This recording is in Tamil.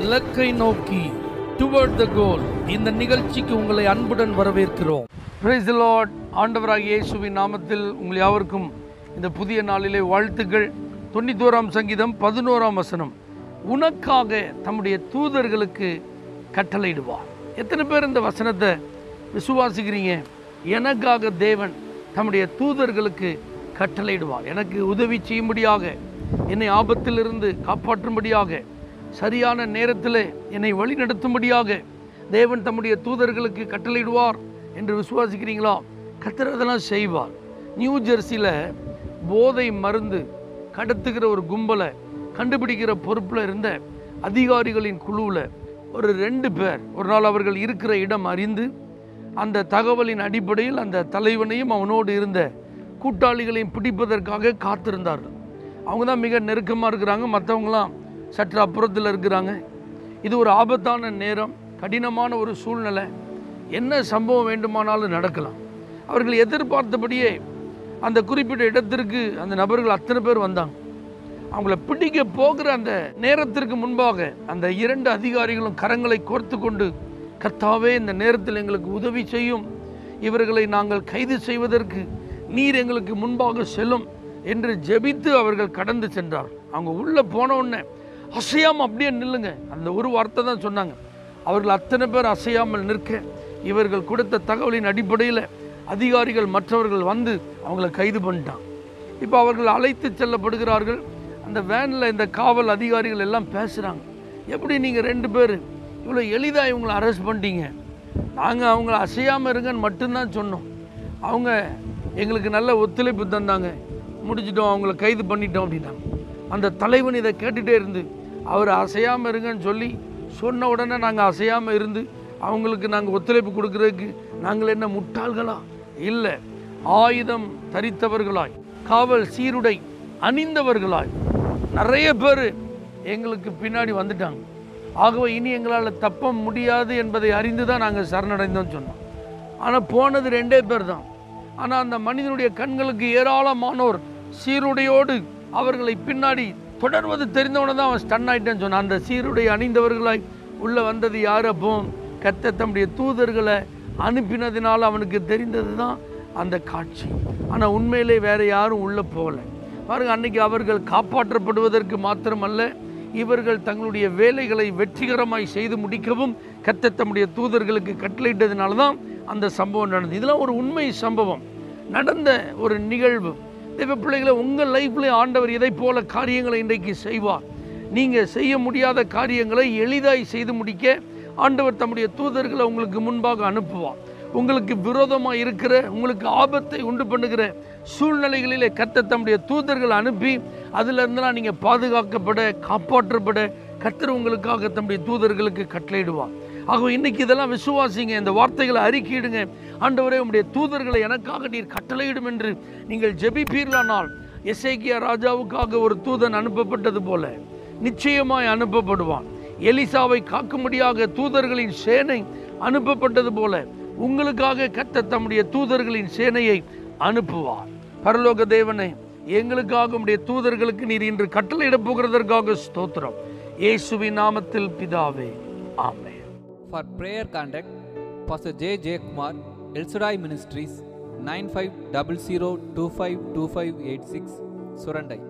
இலக்கை நோக்கி டுவர்ட் த கோல் இந்த நிகழ்ச்சிக்கு உங்களை அன்புடன் வரவேற்கிறோம் Praise the Lord ஆண்டவராகிய இயேசுவின் நாமத்தில் உங்கள் யாவருக்கும் இந்த புதிய நாளிலே வாழ்த்துக்கள் தொண்ணூத்தோராம் சங்கீதம் பதினோராம் வசனம் உனக்காக தம்முடைய தூதர்களுக்கு கட்டளையிடுவார் எத்தனை பேர் இந்த வசனத்தை விசுவாசிக்கிறீங்க எனக்காக தேவன் தம்முடைய தூதர்களுக்கு கட்டளையிடுவார் எனக்கு உதவி செய்யும்படியாக என்னை ஆபத்திலிருந்து காப்பாற்றும்படியாக சரியான நேரத்தில் என்னை வழிநடத்தும்படியாக தேவன் தம்முடைய தூதர்களுக்கு கட்டளையிடுவார் என்று விசுவாசிக்கிறீங்களா கத்தர் அதெல்லாம் செய்வார் நியூ ஜெர்சியில் போதை மருந்து கடத்துகிற ஒரு கும்பலை கண்டுபிடிக்கிற பொறுப்பில் இருந்த அதிகாரிகளின் குழுவில் ஒரு ரெண்டு பேர் ஒரு நாள் அவர்கள் இருக்கிற இடம் அறிந்து அந்த தகவலின் அடிப்படையில் அந்த தலைவனையும் அவனோடு இருந்த கூட்டாளிகளையும் பிடிப்பதற்காக காத்திருந்தார்கள் அவங்க தான் மிக நெருக்கமாக இருக்கிறாங்க மற்றவங்களாம் சற்று அப்புறத்தில் இருக்கிறாங்க இது ஒரு ஆபத்தான நேரம் கடினமான ஒரு சூழ்நிலை என்ன சம்பவம் வேண்டுமானாலும் நடக்கலாம் அவர்கள் எதிர்பார்த்தபடியே அந்த குறிப்பிட்ட இடத்திற்கு அந்த நபர்கள் அத்தனை பேர் வந்தாங்க அவங்கள பிடிக்க போகிற அந்த நேரத்திற்கு முன்பாக அந்த இரண்டு அதிகாரிகளும் கரங்களை கோர்த்து கொண்டு கர்த்தாவே இந்த நேரத்தில் எங்களுக்கு உதவி செய்யும் இவர்களை நாங்கள் கைது செய்வதற்கு நீர் எங்களுக்கு முன்பாக செல்லும் என்று ஜெபித்து அவர்கள் கடந்து சென்றார் அவங்க உள்ளே போன உடனே அசையாமல் அப்படியே நில்லுங்க அந்த ஒரு வார்த்தை தான் சொன்னாங்க அவர்கள் அத்தனை பேர் அசையாமல் நிற்க இவர்கள் கொடுத்த தகவலின் அடிப்படையில் அதிகாரிகள் மற்றவர்கள் வந்து அவங்கள கைது பண்ணிட்டான் இப்போ அவர்கள் அழைத்து செல்லப்படுகிறார்கள் அந்த வேனில் இந்த காவல் அதிகாரிகள் எல்லாம் பேசுகிறாங்க எப்படி நீங்கள் ரெண்டு பேர் இவ்வளோ எளிதாக இவங்களை அரெஸ்ட் பண்ணிட்டீங்க நாங்கள் அவங்கள அசையாமல் இருங்கன்னு மட்டும்தான் சொன்னோம் அவங்க எங்களுக்கு நல்ல ஒத்துழைப்பு தந்தாங்க முடிச்சிட்டோம் அவங்கள கைது பண்ணிட்டோம் அப்படின்னாங்க அந்த தலைவன் இதை கேட்டுகிட்டே இருந்து அவர் அசையாமல் இருங்கன்னு சொல்லி சொன்ன உடனே நாங்கள் அசையாமல் இருந்து அவங்களுக்கு நாங்கள் ஒத்துழைப்பு கொடுக்கறதுக்கு நாங்கள் என்ன முட்டாள்களா இல்லை ஆயுதம் தரித்தவர்களாய் காவல் சீருடை அணிந்தவர்களாய் நிறைய பேர் எங்களுக்கு பின்னாடி வந்துட்டாங்க ஆகவே இனி எங்களால் தப்ப முடியாது என்பதை அறிந்து தான் நாங்கள் சரணடைந்தோம்னு சொன்னோம் ஆனால் போனது ரெண்டே பேர் தான் ஆனால் அந்த மனிதனுடைய கண்களுக்கு ஏராளமானோர் சீருடையோடு அவர்களை பின்னாடி தொடர்வது தெரிந்தவன தான் அவன் ஸ்டன் ஆயிட்டேன்னு சொன்னான் அந்த சீருடை அணிந்தவர்களாய் உள்ளே வந்தது யார் அப்போ கத்த தம்முடைய தூதர்களை அனுப்பினதினால் அவனுக்கு தெரிந்தது தான் அந்த காட்சி ஆனால் உண்மையிலே வேற யாரும் உள்ளே போகல பாருங்க அன்னைக்கு அவர்கள் காப்பாற்றப்படுவதற்கு மாத்திரமல்ல இவர்கள் தங்களுடைய வேலைகளை வெற்றிகரமாய் செய்து முடிக்கவும் கத்த தம்முடைய தூதர்களுக்கு கட்டளையிட்டதுனால தான் அந்த சம்பவம் நடந்தது இதெல்லாம் ஒரு உண்மை சம்பவம் நடந்த ஒரு நிகழ்வு தெய்வ பிள்ளைகளை உங்கள் லைஃப்லேயும் ஆண்டவர் இதை போல காரியங்களை இன்றைக்கு செய்வார் நீங்கள் செய்ய முடியாத காரியங்களை எளிதாய் செய்து முடிக்க ஆண்டவர் தம்முடைய தூதர்களை உங்களுக்கு முன்பாக அனுப்புவார் உங்களுக்கு விரோதமாக இருக்கிற உங்களுக்கு ஆபத்தை உண்டு பண்ணுகிற சூழ்நிலைகளிலே கத்த தம்முடைய தூதர்கள் அனுப்பி அதிலிருந்துலாம் நீங்கள் பாதுகாக்கப்பட காப்பாற்றப்பட கத்தர் உங்களுக்காக தம்முடைய தூதர்களுக்கு கட்டளையிடுவார் ஆகவே இன்னைக்கு இதெல்லாம் விசுவாசிங்க இந்த வார்த்தைகளை அறிக்கையிடுங்க ஆண்டவரே உம்முடைய தூதர்களை எனக்காக நீர் கட்டளையிடும் என்று நீங்கள் ஜெபிப்பீர்களானால் எசேக்கியா ராஜாவுக்காக ஒரு தூதன் அனுப்பப்பட்டது போல நிச்சயமாய் அனுப்பப்படுவான் எலிசாவை காக்கும்படியாக தூதர்களின் சேனை அனுப்பப்பட்டது போல உங்களுக்காக கத்த தம்முடைய தூதர்களின் சேனையை அனுப்புவார் பரலோக தேவனை எங்களுக்காக உம்முடைய தூதர்களுக்கு நீர் இன்று கட்டளையிடப் போகிறதற்காக ஸ்தோத்திரம் இயேசுவின் நாமத்தில் பிதாவே ஆமென் For prayer contact, Pastor J. J. Kumar, El Shaddai Ministries, 9500252586, Surandai.